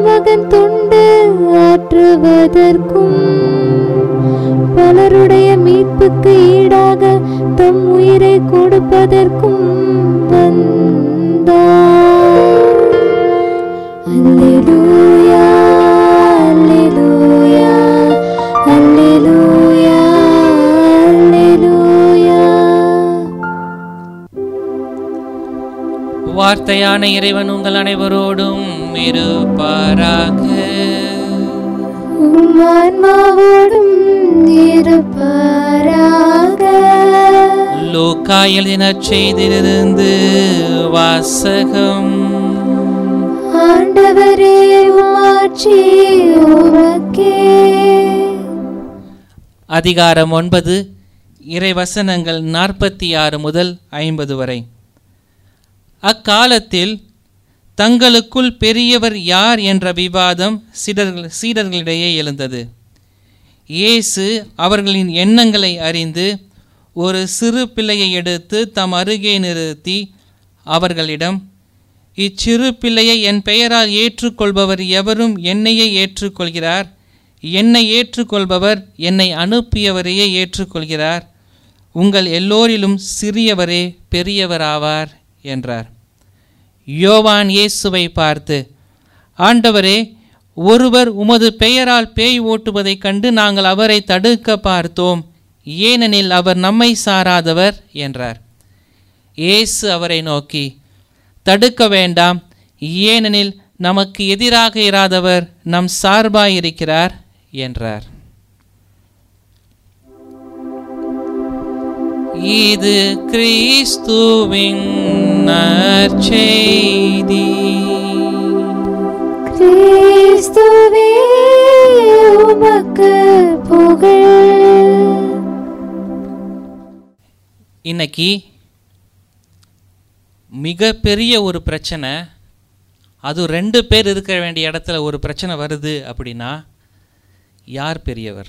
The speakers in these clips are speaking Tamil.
மகன் தொண்டு ஆற்றுவதற்கும் பலருடைய மீட்புக்கு ஈடாக தம் உயிரை கொடுப்பதற்கும் வந்தார் அல்லேலூயா அல்லேலூயா அல்லேலூயா அல்லேலூயா வார்த்தையான இறைவன் உங்கள் அனைவரோடும் இருப்பாராக உம் ஆன்மாவோடும் இருப்பாராக லூக்கா எழுதின செய்திலிருந்து வாசகம் ஆண்டவரே உமாட்சி உமக்கே அதிகாரம் ஒன்பது இறைவசனங்கள் நாற்பத்தி ஆறு முதல் ஐம்பது வரை அக்காலத்தில் தங்களுக்குள் பெரியவர் யார் என்ற விவாதம் சீடர்கள் சீடர்களிடையே எழுந்தது இயேசு அவர்களின் எண்ணங்களை அறிந்து ஒரு சிறு பிள்ளையை எடுத்து தம் அருகே நிறுத்தி அவர்களிடம் இச்சிறு பிள்ளையை என் பெயரால் ஏற்றுக்கொள்பவர் எவரும் என்னையே ஏற்றுக்கொள்கிறார் என்னை ஏற்றுக்கொள்பவர் என்னை அனுப்பியவரையே ஏற்றுக்கொள்கிறார் உங்கள் எல்லோரிலும் சிறியவரே பெரியவராவார் என்றார் யோவான் இயேசுவை பார்த்து ஆண்டவரே ஒருவர் உமது பெயரால் பேய் ஓட்டுவதைக் கண்டு நாங்கள் அவரை தடுக்க பார்த்தோம் ஏனெனில் அவர் நம்மை சாராதவர் என்றார் இயேசு அவரை நோக்கி தடுக்க வேண்டாம் ஏனெனில் நமக்கு எதிராக இராதவர் நம் சார்பாயிருக்கிறார் என்றார் இது கிறிஸ்துவின் நற்செய்தி கிறிஸ்துவே உமக்கு புகழ் இன்னைக்கு மிகப்பெரிய ஒரு பிரச்சனை அது ரெண்டு பேர் இருக்க வேண்டிய இடத்துல ஒரு பிரச்சனை வருது அப்படின்னா யார் பெரியவர்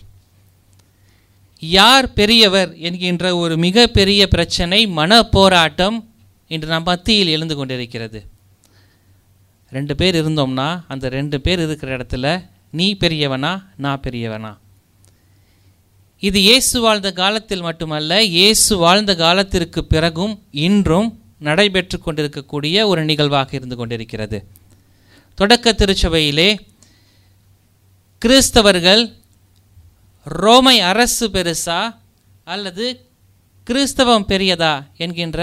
யார் பெரியவர் என்கின்ற ஒரு மிகப்பெரிய பிரச்சனை மன போராட்டம் இன்று நம் மத்தியில் எழுந்து கொண்டிருக்கிறது ரெண்டு பேர் இருந்தோம்னா அந்த ரெண்டு பேர் இருக்கிற இடத்துல நீ பெரியவனா நான் பெரியவனா இது இயேசு வாழ்ந்த காலத்தில் மட்டுமல்ல இயேசு வாழ்ந்த காலத்திற்கு பிறகும் இன்றும் நடைபெற்று கொண்டிருக்கக்கூடிய ஒரு நிகழ்வாக இருந்து கொண்டிருக்கிறது தொடக்க திருச்சபையிலே கிறிஸ்தவர்கள் ரோமை அரசு பெருசா அல்லது கிறிஸ்தவம் பெரியதா என்கின்ற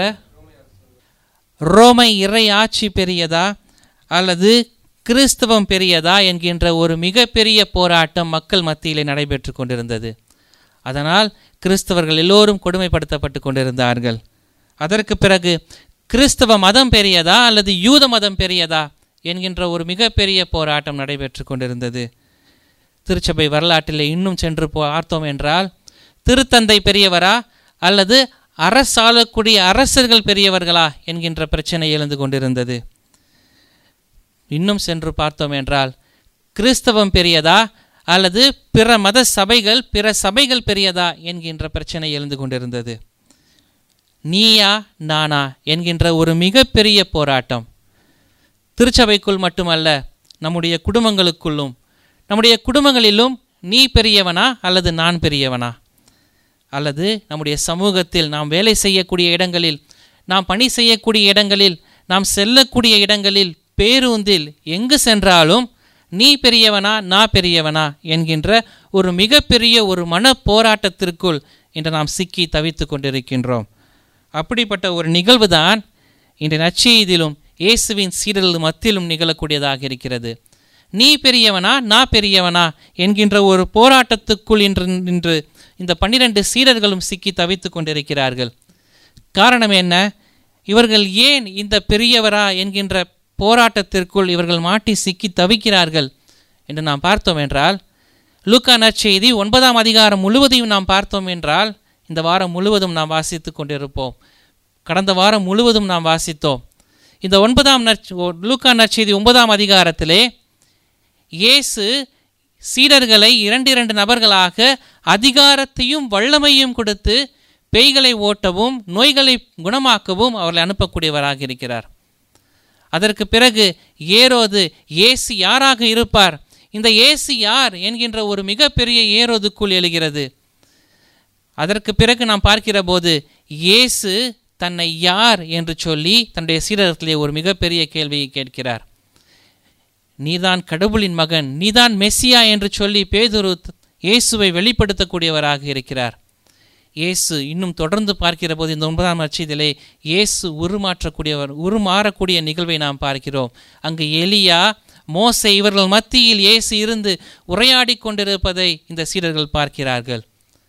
ரோமை இறை ஆட்சி பெரியதா அல்லது கிறிஸ்தவம் பெரியதா என்கின்ற ஒரு மிகப்பெரிய போராட்டம் மக்கள் மத்தியிலே நடைபெற்று கொண்டிருந்தது அதனால் கிறிஸ்தவர்கள் எல்லோரும் கொடுமைப்படுத்தப்பட்டு கொண்டிருந்தார்கள் அதற்கு பிறகு கிறிஸ்தவ மதம் பெரியதா அல்லது யூத மதம் பெரியதா என்கின்ற ஒரு மிகப்பெரிய போராட்டம் நடைபெற்று கொண்டிருந்தது திருச்சபை வரலாற்றிலே இன்னும் சென்று பார்த்தோம் என்றால் திருத்தந்தை பெரியவரா அல்லது அரசாளக்கூடிய அரசர்கள் பெரியவர்களா என்கின்ற பிரச்சனை எழுந்து கொண்டிருந்தது இன்னும் சென்று பார்த்தோம் என்றால் கிறிஸ்தவம் பெரியதா அல்லது பிற மத சபைகள் பிற சபைகள் பெரியதா என்கின்ற பிரச்சனை எழுந்து கொண்டிருந்தது நீயா நானா என்கின்ற ஒரு மிகப்பெரிய போராட்டம் திருச்சபைக்குள் மட்டுமல்ல நம்முடைய குடும்பங்களுக்குள்ளும் நம்முடைய குடும்பங்களிலும் நீ பெரியவனா அல்லது நான் பெரியவனா அல்லது நம்முடைய சமூகத்தில் நாம் வேலை செய்யக்கூடிய இடங்களில் நாம் பணி செய்யக்கூடிய இடங்களில் நாம் செல்லக்கூடிய இடங்களில் பேருந்தில் எங்கு சென்றாலும் நீ பெரியவனா நான் பெரியவனா என்கின்ற ஒரு மிகப்பெரிய ஒரு மன போராட்டத்திற்குள் இன்று நாம் சிக்கி தவித்து கொண்டிருக்கின்றோம் அப்படிப்பட்ட ஒரு நிகழ்வு தான் இன்று நற்செய்தியிலும் இயேசுவின் சீடர்கள் மத்தியிலும் நிகழக்கூடியதாக இருக்கிறது நீ பெரியவனா நான் பெரியவனா என்கின்ற ஒரு போராட்டத்துக்குள் இன்று இன்று இந்த பன்னிரண்டு சீடர்களும் சிக்கி தவித்து கொண்டிருக்கிறார்கள் காரணம் என்ன இவர்கள் ஏன் இந்த பெரியவரா என்கின்ற போராட்டத்திற்குள் இவர்கள் மாட்டி சிக்கி தவிக்கிறார்கள் என்று நாம் பார்த்தோம் என்றால் லூக்கா நற்செய்தி ஒன்பதாம் அதிகாரம் முழுவதையும் நாம் பார்த்தோம் என்றால் இந்த வாரம் முழுவதும் நாம் வாசித்து கொண்டிருப்போம் கடந்த வாரம் முழுவதும் நாம் வாசித்தோம் இந்த ஒன்பதாம் நற் லூக்கா நற்செய்தி ஒன்பதாம் அதிகாரத்திலே இயேசு சீடர்களை இரண்டு இரண்டு நபர்களாக அதிகாரத்தையும் வல்லமையும் கொடுத்து பேய்களை ஓட்டவும் நோய்களை குணமாக்கவும் அவர்களை அனுப்பக்கூடியவராக இருக்கிறார் அதற்கு பிறகு ஏரோது இயேசு யாராக இருப்பார் இந்த இயேசு யார் என்கின்ற ஒரு மிகப்பெரிய ஏரோதுக்குள் எழுகிறது அதற்கு பிறகு நாம் பார்க்கிற போது இயேசு தன்னை யார் என்று சொல்லி தன்னுடைய சீடத்திலே ஒரு மிகப்பெரிய கேள்வியை கேட்கிறார் நீதான் கடவுளின் மகன் நீதான் மெஸ்ஸியா என்று சொல்லி பேதுரு இயேசுவை வெளிப்படுத்தக்கூடியவராக இருக்கிறார் இயேசு இன்னும் தொடர்ந்து பார்க்கிற போது இந்த ஒன்பதாம் அச்சதிலே இயேசு உருமாற்றக்கூடியவர் உருமாறக்கூடிய நிகழ்வை நாம் பார்க்கிறோம் அங்கு எலியா மோசே இவர்கள் மத்தியில் இயேசு இருந்து உரையாடி கொண்டிருப்பதை இந்த சீடர்கள் பார்க்கிறார்கள்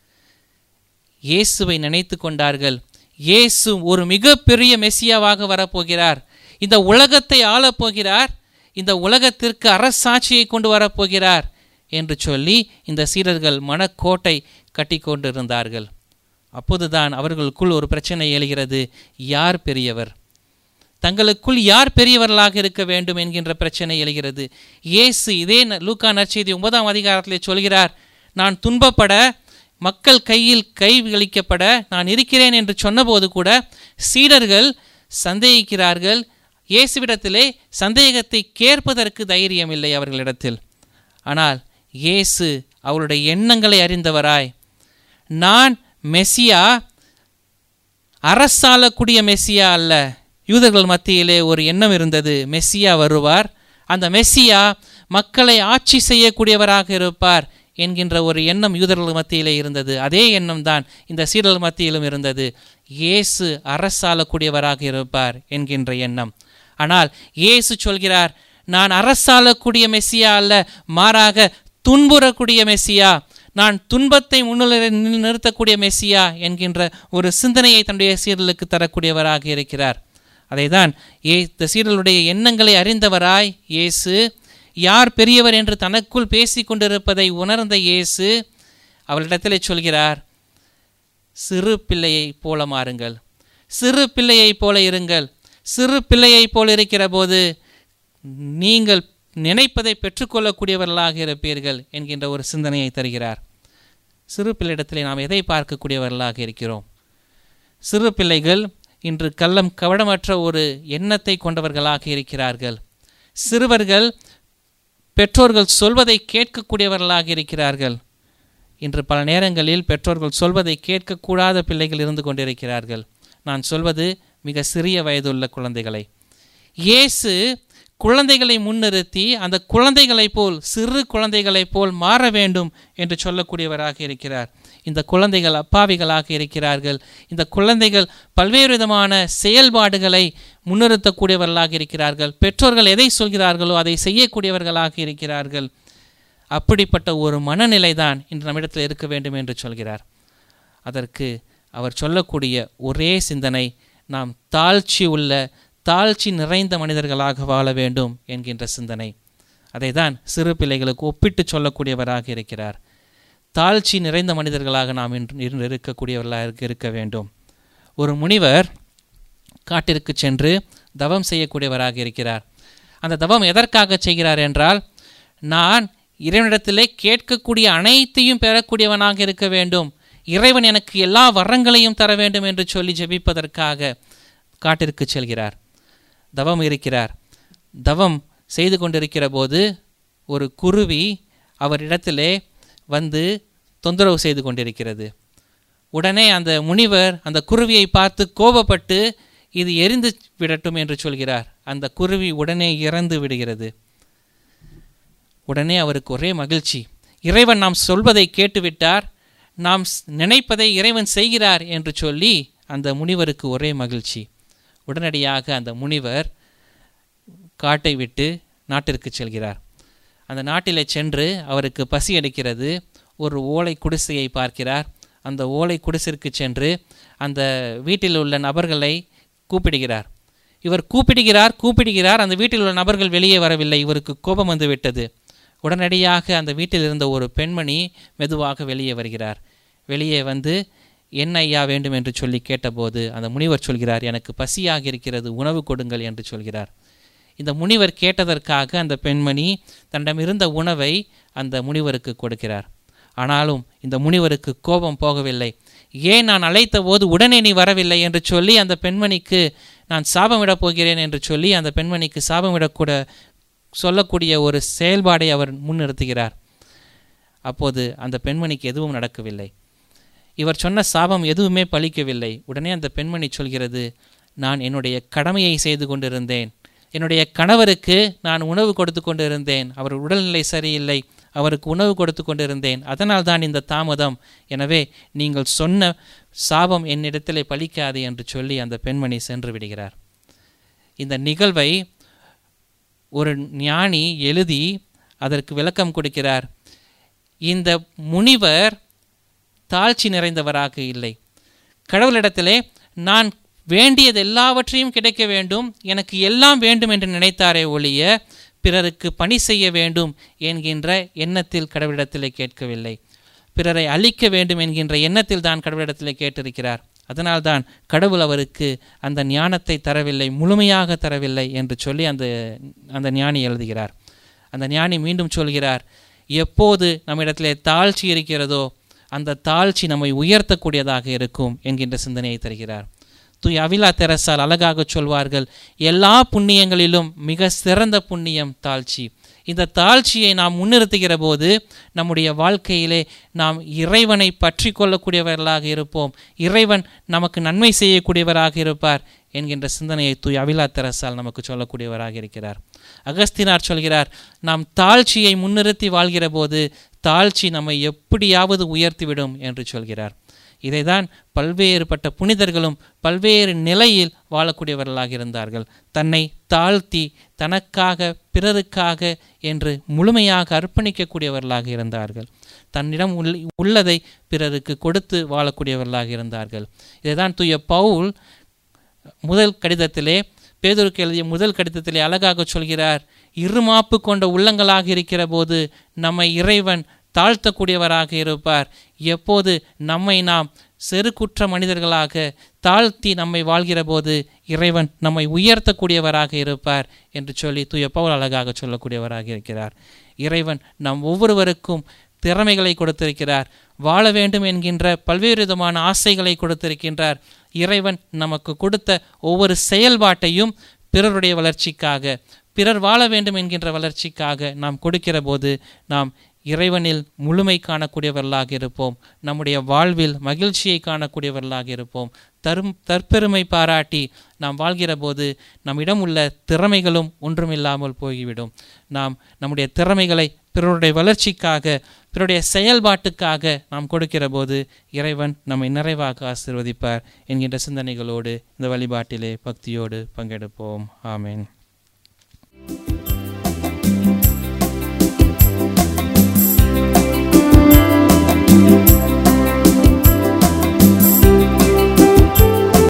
இயேசுவை நினைத்து கொண்டார்கள் இயேசு ஒரு மிகப்பெரிய மெஸ்ஸியாவாக வரப்போகிறார் இந்த உலகத்தை ஆளப்போகிறார் இந்த உலகத்திற்கு அரசாட்சியை கொண்டு வரப்போகிறார் என்று சொல்லி இந்த சீடர்கள் மனக்கோட்டை கட்டி கொண்டிருந்தார்கள் அப்போதுதான் அவர்களுக்குள் ஒரு பிரச்சனை எழுகிறது யார் பெரியவர் தங்களுக்குள் யார் பெரியவர்களாக இருக்க வேண்டும் என்கின்ற பிரச்சனை எழுகிறது இயேசு இதே ந- லூக்கா நற்செய்தி ஒன்பதாம் அதிகாரத்திலே சொல்கிறார் நான் துன்பப்பட மக்கள் கையில் கை விழிக்கப்பட நான் இருக்கிறேன் என்று சொன்னபோது கூட சீடர்கள் சந்தேகிக்கிறார்கள் இயேசுவிடத்திலே சந்தேகத்தை கேட்பதற்கு தைரியம் இல்லை அவர்களிடத்தில் ஆனால் இயேசு அவருடைய எண்ணங்களை அறிந்தவராய் நான் மெஸ்ஸியா அரசாளக்கூடிய மெஸ்ஸியா அல்ல யூதர்கள் மத்தியிலே ஒரு எண்ணம் இருந்தது மெஸ்ஸியா வருவார் அந்த மெஸ்ஸியா மக்களை ஆட்சி செய்யக்கூடியவராக இருப்பார் என்கின்ற ஒரு எண்ணம் யூதர்கள் மத்தியிலே இருந்தது அதே எண்ணம் தான் இந்த சீடர்கள் மத்தியிலும் இருந்தது இயேசு அரசாளக்கூடியவராக இருப்பார் என்கின்ற எண்ணம் ஆனால் இயேசு சொல்கிறார் நான் அரசாளக்கூடிய மெஸ்ஸியா அல்ல மாறாக துன்புறக்கூடிய மெஸ்ஸியா நான் துன்பத்தை முன்னிலை நிறுத்தக்கூடிய மெஸ்ஸியா என்கின்ற ஒரு சிந்தனையை தன்னுடைய சீரலுக்கு தரக்கூடியவராக இருக்கிறார் அதைதான் ஏ இந்த சீரலுடைய எண்ணங்களை அறிந்தவராய் இயேசு யார் பெரியவர் என்று தனக்குள் பேசிக் கொண்டிருப்பதை உணர்ந்த இயேசு அவளிடத்திலே சொல்கிறார் சிறு பிள்ளையைப் போல மாறுங்கள் சிறு பிள்ளையைப் போல இருங்கள் சிறு பிள்ளையைப் போல இருக்கிற போது நீங்கள் நினைப்பதை பெற்றுக்கொள்ளக்கூடியவர்களாக இருப்பீர்கள் என்கின்ற ஒரு சிந்தனையை தருகிறார் சிறு பிள்ளையிடத்திலே நாம் எதை பார்க்கக்கூடியவர்களாக இருக்கிறோம் சிறு பிள்ளைகள் இன்று கள்ளம் கவடமற்ற ஒரு எண்ணத்தை கொண்டவர்களாக இருக்கிறார்கள் சிறுவர்கள் பெற்றோர்கள் சொல்வதை கேட்கக்கூடியவர்களாக இருக்கிறார்கள் இன்று பல நேரங்களில் பெற்றோர்கள் சொல்வதை கேட்கக்கூடாத பிள்ளைகள் இருந்து கொண்டிருக்கிறார்கள் நான் சொல்வது மிக சிறிய வயதுள்ள குழந்தைகளை இயேசு குழந்தைகளை முன்னிறுத்தி அந்த குழந்தைகளைப் போல் சிறு குழந்தைகளைப் போல் மாற வேண்டும் என்று சொல்லக்கூடியவராக இருக்கிறார் இந்த குழந்தைகள் அப்பாவிகளாக இருக்கிறார்கள் இந்த குழந்தைகள் பல்வேறு விதமான செயல்பாடுகளை முன்னிறுத்தக்கூடியவர்களாக இருக்கிறார்கள் பெற்றோர்கள் எதை சொல்கிறார்களோ அதை செய்யக்கூடியவர்களாக இருக்கிறார்கள் அப்படிப்பட்ட ஒரு மனநிலை தான் இன்று நம்மிடத்தில் இருக்க வேண்டும் என்று சொல்கிறார் அதற்கு அவர் சொல்லக்கூடிய ஒரே சிந்தனை நாம் தாழ்ச்சி உள்ள தாழ்ச்சி நிறைந்த மனிதர்களாக வாழ வேண்டும் என்கின்ற சிந்தனை அதைதான் சிறு பிள்ளைகளுக்கு ஒப்பிட்டு சொல்லக்கூடியவராக இருக்கிறார் தாழ்ச்சி நிறைந்த மனிதர்களாக நாம் இன்று இருந்து இருக்கக்கூடியவர்களாக இருக்க வேண்டும் ஒரு முனிவர் காட்டிற்கு சென்று தவம் செய்யக்கூடியவராக இருக்கிறார் அந்த தவம் எதற்காக செய்கிறார் என்றால் நான் இறைவனிடத்திலே கேட்கக்கூடிய அனைத்தையும் பெறக்கூடியவனாக இருக்க வேண்டும் இறைவன் எனக்கு எல்லா வரங்களையும் தர வேண்டும் என்று சொல்லி ஜெபிப்பதற்காக காட்டிற்கு செல்கிறார் தவம் இருக்கிறார் தவம் செய்து கொண்டிருக்கிற போது ஒரு குருவி அவரிடத்திலே வந்து தொந்தரவு செய்து கொண்டிருக்கிறது உடனே அந்த முனிவர் அந்த குருவியை பார்த்து கோபப்பட்டு இது எரிந்து விடட்டும் என்று சொல்கிறார் அந்த குருவி உடனே இறந்து விடுகிறது உடனே அவருக்கு ஒரே மகிழ்ச்சி இறைவன் நாம் சொல்வதை கேட்டுவிட்டார் நாம் ஸ்- நினைப்பதை இறைவன் செய்கிறார் என்று சொல்லி அந்த முனிவருக்கு ஒரே மகிழ்ச்சி உடனடியாக அந்த முனிவர் காட்டை விட்டு நாட்டிற்கு செல்கிறார் அந்த நாட்டிலே சென்று அவருக்கு பசி அடிக்கிறது ஒரு ஓலை குடிசையை பார்க்கிறார் அந்த ஓலை குடிசிற்கு சென்று அந்த வீட்டில் உள்ள நபர்களை கூப்பிடுகிறார் இவர் கூப்பிடுகிறார் கூப்பிடுகிறார் அந்த வீட்டில் உள்ள நபர்கள் வெளியே வரவில்லை இவருக்கு கோபம் வந்து விட்டது உடனடியாக அந்த வீட்டில் இருந்த ஒரு பெண்மணி மெதுவாக வெளியே வருகிறார் வெளியே வந்து என்ன ஐயா வேண்டும் என்று சொல்லி கேட்டபோது அந்த முனிவர் சொல்கிறார் எனக்கு பசியாக இருக்கிறது உணவு கொடுங்கள் என்று சொல்கிறார் இந்த முனிவர் கேட்டதற்காக அந்த பெண்மணி தன்னிடமிருந்த உணவை அந்த முனிவருக்கு கொடுக்கிறார் ஆனாலும் இந்த முனிவருக்கு கோபம் போகவில்லை ஏன் நான் அழைத்த போது உடனே நீ வரவில்லை என்று சொல்லி அந்த பெண்மணிக்கு நான் சாபமிடப் போகிறேன் என்று சொல்லி அந்த பெண்மணிக்கு சாபமிடக்கூட சொல்லக்கூடிய ஒரு செயல்பாடை அவர் முன்னிறுத்துகிறார் அப்போது அந்த பெண்மணிக்கு எதுவும் நடக்கவில்லை இவர் சொன்ன சாபம் எதுவுமே பலிக்கவில்லை உடனே அந்த பெண்மணி சொல்கிறது நான் என்னுடைய கடமையை செய்து கொண்டிருந்தேன் என்னுடைய கணவருக்கு நான் உணவு கொடுத்து கொண்டிருந்தேன் அவர் உடல்நிலை சரியில்லை அவருக்கு உணவு கொடுத்து கொண்டிருந்தேன் அதனால் தான் இந்த தாமதம் எனவே நீங்கள் சொன்ன சாபம் என்னிடத்திலே பலிக்காது என்று சொல்லி அந்த பெண்மணி சென்று விடுகிறார் இந்த நிகழ்வை ஒரு ஞானி எழுதி அதற்கு விளக்கம் கொடுக்கிறார் இந்த முனிவர் தாழ்ச்சி நிறைந்தவராக இல்லை கடவுளிடத்திலே நான் வேண்டியது எல்லாவற்றையும் கிடைக்க வேண்டும் எனக்கு எல்லாம் வேண்டும் என்று நினைத்தாரே ஒழிய பிறருக்கு பணி செய்ய வேண்டும் என்கின்ற எண்ணத்தில் கடவுளிடத்திலே கேட்கவில்லை பிறரை அழிக்க வேண்டும் என்கின்ற எண்ணத்தில் தான் கடவுளிடத்திலே கேட்டிருக்கிறார் அதனால்தான் கடவுள் அவருக்கு அந்த ஞானத்தை தரவில்லை முழுமையாக தரவில்லை என்று சொல்லி அந்த அந்த ஞானி எழுதுகிறார் அந்த ஞானி மீண்டும் சொல்கிறார் எப்போது நம்மிடத்திலே தாழ்ச்சி இருக்கிறதோ அந்த தாழ்ச்சி நம்மை உயர்த்தக்கூடியதாக இருக்கும் என்கின்ற சிந்தனையை தருகிறார் தூய் அவிலா தெரசால் அழகாக சொல்வார்கள் எல்லா புண்ணியங்களிலும் மிக சிறந்த புண்ணியம் தாழ்ச்சி இந்த தாழ்ச்சியை நாம் முன்னிறுத்துகிற போது நம்முடைய வாழ்க்கையிலே நாம் இறைவனை பற்றி கொள்ளக்கூடியவர்களாக இருப்போம் இறைவன் நமக்கு நன்மை செய்யக்கூடியவராக இருப்பார் என்கின்ற சிந்தனையை தூய் அவிலா தெரசால் நமக்கு சொல்லக்கூடியவராக இருக்கிறார் அகஸ்தினார் சொல்கிறார் நாம் தாழ்ச்சியை முன்னிறுத்தி வாழ்கிற போது தாழ்ச்சி நம்மை எப்படியாவது உயர்த்திவிடும் என்று சொல்கிறார் இதைதான் பல்வேறுபட்ட புனிதர்களும் பல்வேறு நிலையில் வாழக்கூடியவர்களாக இருந்தார்கள் தன்னை தாழ்த்தி தனக்காக பிறருக்காக என்று முழுமையாக அர்ப்பணிக்கக்கூடியவர்களாக இருந்தார்கள் தன்னிடம் உள் உள்ளதை பிறருக்கு கொடுத்து வாழக்கூடியவர்களாக இருந்தார்கள் இதைதான் தூய பவுல் முதல் கடிதத்திலே பேதூருக்கு எழுதிய முதல் கடிதத்திலே அழகாக சொல்கிறார் இருமாப்பு கொண்ட உள்ளங்களாக இருக்கிற போது நம்மை இறைவன் தாழ்த்தக்கூடியவராக இருப்பார் எப்போது நம்மை நாம் செருக்குற்ற மனிதர்களாக தாழ்த்தி நம்மை வாழ்கிற போது இறைவன் நம்மை உயர்த்தக்கூடியவராக இருப்பார் என்று சொல்லி தூய பவுல் அழகாக சொல்லக்கூடியவராக இருக்கிறார் இறைவன் நம் ஒவ்வொருவருக்கும் திறமைகளை கொடுத்திருக்கிறார் வாழ வேண்டும் என்கின்ற பல்வேறு விதமான ஆசைகளை கொடுத்திருக்கின்றார் இறைவன் நமக்கு கொடுத்த ஒவ்வொரு செயல்பாட்டையும் பிறருடைய வளர்ச்சிக்காக பிறர் வாழ வேண்டும் என்கின்ற வளர்ச்சிக்காக நாம் கொடுக்கிற போது நாம் இறைவனில் முழுமை காணக்கூடியவர்களாக இருப்போம் நம்முடைய வாழ்வில் மகிழ்ச்சியை காணக்கூடியவர்களாக இருப்போம் தரும் தற்பெருமை பாராட்டி நாம் வாழ்கிற போது நம்மிடம் உள்ள திறமைகளும் ஒன்றுமில்லாமல் போய்விடும் நாம் நம்முடைய திறமைகளை பிறருடைய வளர்ச்சிக்காக பிறருடைய செயல்பாட்டுக்காக நாம் கொடுக்கிற போது இறைவன் நம்மை நிறைவாக ஆசிர்வதிப்பார் என்கின்ற சிந்தனைகளோடு இந்த வழிபாட்டிலே பக்தியோடு பங்கெடுப்போம் ஆமேன்